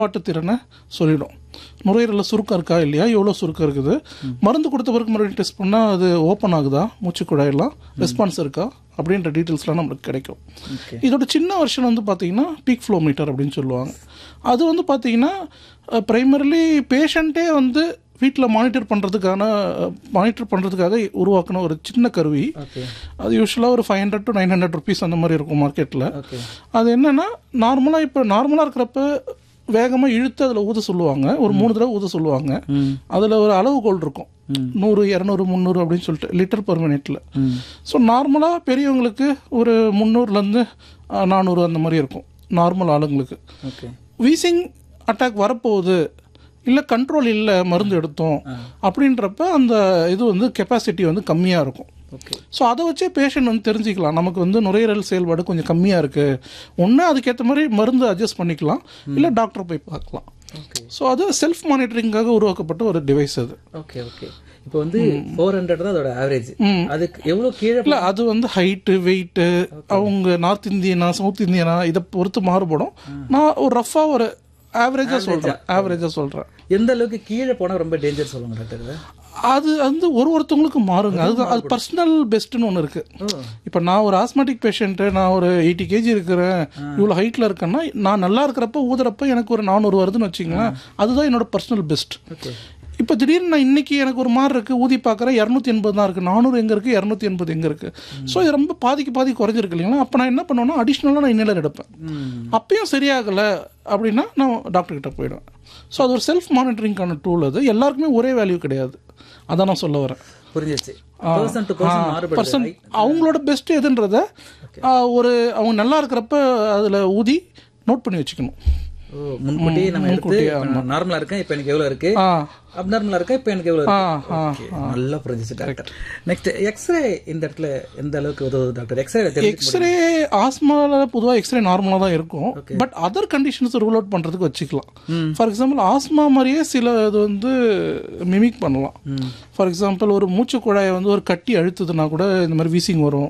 பாட்டு திறனை சொல்லிடும் நுரையீரலில் சுருக்கம் இருக்கா இல்லையா எவ்வளோ சுருக்கம் இருக்குது மருந்து கொடுத்த பிறகு மறுபடியும் டெஸ்ட் பண்ணால் அது ஓப்பன் ஆகுதா மூச்சு குழாயெல்லாம் ரெஸ்பான்ஸ் இருக்கா அப்படின்ற டீட்டெயில்ஸ்லாம் நம்மளுக்கு கிடைக்கும் ஓகே இதோட சின்ன வெர்ஷன் வந்து பார்த்தீங்கன்னா பீக் ஃப்ளோ மீட்டர் அப்படின்னு சொல்லுவாங்க அது வந்து பார்த்தீங்கன்னா ப்ரைமரிலி பேஷண்ட்டே வந்து வீட்டில் மானிட்டர் பண்ணுறதுக்கான மானிட்டர் பண்ணுறதுக்காக உருவாக்கின ஒரு சின்ன கருவி ஓகே அது யூஸ்வலாக ஒரு five hundred to nine hundred rupees அந்த மாதிரி இருக்கும் மார்க்கெட்டில் ஓகே அது என்னன்னா நார்மலாக இப்போ நார்மலாக இருக்கிறப்ப வேகமாக இழுத்து அதில் ஊத சொல்லுவாங்க ஒரு மூணு தடவை ஊத சொல்லுவாங்க ம் அதில் ஒரு அளவுகோல் இருக்கும் நூறு இரநூறு முந்நூறு அப்படின்னு சொல்லிட்டு லிட்டர் பர் மினிட்ல ம் ஸோ நார்மலாக பெரியவங்களுக்கு ஒரு முந்நூறுலேருந்து நானூறு அந்த மாதிரி இருக்கும் நார்மல் ஆளுங்களுக்கு ஓகே வீசிங் அட்டாக் வரப்போகுது இல்லை கண்ட்ரோல் இல்லை மருந்து எடுத்தோம் அப்படின்றப்ப அந்த இது வந்து கெப்பாசிட்டி வந்து கம்மியாக இருக்கும் ஓகே ஸோ அதை வச்சே பேஷண்ட் வந்து தெரிஞ்சுக்கலாம் நமக்கு வந்து நுரையீரல் செயல்பாடு கொஞ்சம் கம்மியாக இருக்குது ஒன்று அதுக்கேற்ற மாதிரி மருந்து அட்ஜஸ்ட் பண்ணிக்கலாம் இல்லை டாக்டர் போய் பார்க்கலாம் ஓகே ஸோ அது செல்ஃப் மானிட்டரிங்காக உருவாக்கப்பட்ட ஒரு டிவைஸ் அது ஓகே ஓகே இப்போ வந்து ஃபோர் ஹண்ட்ரட் தான் அதோட ஆவரேஜ் ம். அதுக்கு எவ்வளோ கீழே இல்லை அது வந்து ஹைட்டு வெயிட்டு அவங்க நார்த் இந்தியனா சவுத் இந்தியனா இதை பொறுத்து மாறுபடும் நான் ஒரு ரஃபாக ஒரு ஆவரேஜாக சொல்கிறேன் ஆவரேஜாக சொல்கிறேன் எந்த அளவுக்கு கீழே போனா ரொம்ப டேஞ்சர் சொல்லுங்க டாக்டர் அது வந்து ஒரு ஒருத்தவங்களுக்கு மாறுங்க அது அது பர்சனல் பெஸ்ட்னு ஒன்று இருக்கு இப்போ நான் ஒரு ஆஸ்மெட்டிக் பேஷண்ட்டு நான் ஒரு எயிட்டி கேஜி இருக்கிறேன் இவ்வளோ ஹைட்டில் இருக்கேன்னா நான் நல்லா இருக்கிறப்ப ஊதுறப்ப எனக்கு ஒரு நானூறு வருதுன்னு வச்சுங்களேன் அதுதான் என்னோட பர்சனல் பெஸ்ட் ஓகே இப்போ திடீர்னு நான் இன்னைக்கு எனக்கு ஒரு மாதிரி இருக்கு ஊதி பார்க்குறேன் இரநூத்தி எண்பது தான் இருக்கு நானூறு எங்கே இருக்கு இரநூத்தி எண்பது எங்கே இருக்கு ஸோ இது ரொம்ப பாதிக்கு பாதி குறைஞ்சிருக்கு இல்லைங்களா அப்போ நான் என்ன பண்ணுவேன்னா அடிஷ்னலாக நான் இன்னலர் எடுப்பேன் ம் அப்பயும் சரியாகலை அப்படின்னா நான் டாக்டர் கிட்ட போயிடுவேன் ஸோ அது ஒரு செல்ஃப் மானிட்டரிங்கான டூல் அது எல்லாருக்குமே ஒரே வேல்யூ கிடையாது அதான் நான் சொல்ல வரேன் புரிஞ்சிச்சு பர்சன் டு பர்சன் மாறுபடுது பர்சன் அவங்களோட பெஸ்ட் எதுன்றத ஆ, ஒரு அவங்க நல்லா இருக்கிறப்ப அதில் ஊதி நோட் பண்ணி வச்சுக்கணும் ஓ முன்கூட்டியே நம்ம எடுத்து நார்மலா இருக்கேன் இப்போ எனக்கு எவ்வளவு இருக்கு ஆ அப்நார்மலா இருக்கா இப்போ எனக்கு எவ்வளவு ஆ இருக்கு ஆ Okay, நல்லா புரிஞ்சிச்சு டாக்டர் நெக்ஸ்ட் எக்ஸ்ரே இந்த இடத்துல எந்த அளவுக்கு உதவுது டாக்டர் எக்ஸ்ரே தெரிஞ்சு எக்ஸ்ரே ஆஸ்மாவில் பொதுவாக எக்ஸ்ரே நார்மலாக தான் இருக்கும் but other conditions rule out பண்ணுறதுக்கு வச்சுக்கலாம் ஃபார் எக்ஸாம்பிள் ஆஸ்மா மாதிரியே சில இது வந்து மிமிக் பண்ணலாம் ஃபார் எக்ஸாம்பிள் ஒரு மூச்சு குழாயை வந்து ஒரு கட்டி அழுத்துதுன்னா கூட இந்த மாதிரி வீசிங் வரும்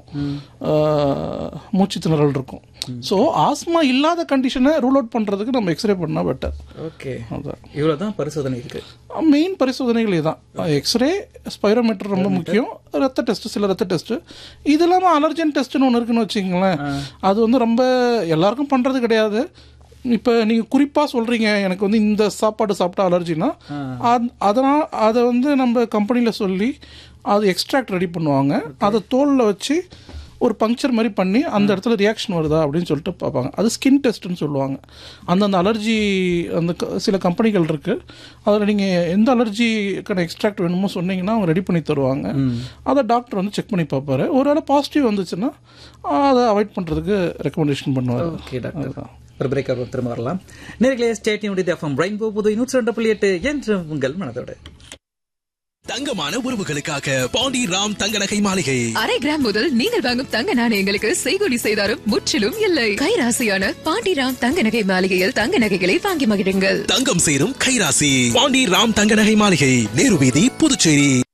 ஆஹ், மூச்சு திணறல் இருக்கும் ஸோ ஆஸ்மா இல்லாத கண்டிஷனை ரூல் அவுட் பண்ணுறதுக்கு நம்ம எக்ஸ்ரே பண்ணால் பெட்டர் ஓகே அதான் இவ்வளவுதான் பரிசோதனை இருக்கு மெயின் பரிசோதனைகள் இதுதான் எக்ஸ்ரே ஸ்பைரோமீட்டர் ரொம்ப முக்கியம் ரத்த டெஸ்ட் சில ரத்த டெஸ்ட் இது இல்லாமல் அலர்ஜன் டெஸ்ட்னு ஒன்று இருக்குன்னு வச்சுங்களேன் அது வந்து ரொம்ப எல்லாருக்கும் பண்ணுறது கிடையாது இப்போ நீங்கள் குறிப்பாக சொல்கிறீங்க எனக்கு வந்து இந்த சாப்பாடு சாப்பிட்டா அலர்ஜினா அதனால் அதை வந்து நம்ம கம்பெனியில் சொல்லி அது எக்ஸ்ட்ராக்ட் ரெடி பண்ணுவாங்க அதை தோலில் வச்சு ஒரு பங்க்சர் மாதிரி பண்ணி அந்த இடத்துல ரியாக்ஷன் வருதா அப்படின்னு சொல்லிட்டு பார்ப்பாங்க அது ஸ்கின் டெஸ்ட்னு சொல்லுவாங்க அந்தந்த அலர்ஜி அந்த க- சில கம்பெனிகள் இருக்குது அதில் நீங்கள் எந்த அலர்ஜிக்கான எக்ஸ்ட்ராக்ட் வேணுமோ சொன்னீங்கன்னா அவங்க ரெடி பண்ணி தருவாங்க அதை டாக்டர் வந்து செக் பண்ணி பார்ப்பாரு ஒருவேளை பாசிட்டிவ் வந்துச்சுன்னா அதை அவாய்ட் பண்ணுறதுக்கு ரெக்கமெண்டேஷன் பண்ணுவார் ஓகே டாக்டர் ஒரு பிரேக் திரும்ப வரலாம் நேர்களே ஸ்டேட்டியம் முடிது எஃப்எம் ரெயின்போ புது நூற்றி ரெண்டு புள்ளி எட்டு என்று உங்கள் மனதோடு தங்கமான உறவுகளுக்காக பாண்டி ராம் தங்க நகை மாளிகை அரை கிராம் முதல் நீங்கள் வாங்கும் தங்க நாணயங்களுக்கு செய்கூலி செய்தாரும் முற்றிலும் இல்லை கைராசியான பாண்டிராம் தங்க நகை மாளிகையில் தங்க நகைகளை வாங்கி மகிழுங்கள் தங்கம் சேரும் கைராசி பாண்டி ராம் தங்க நகை மாளிகை நேரு வீதி புதுச்சேரி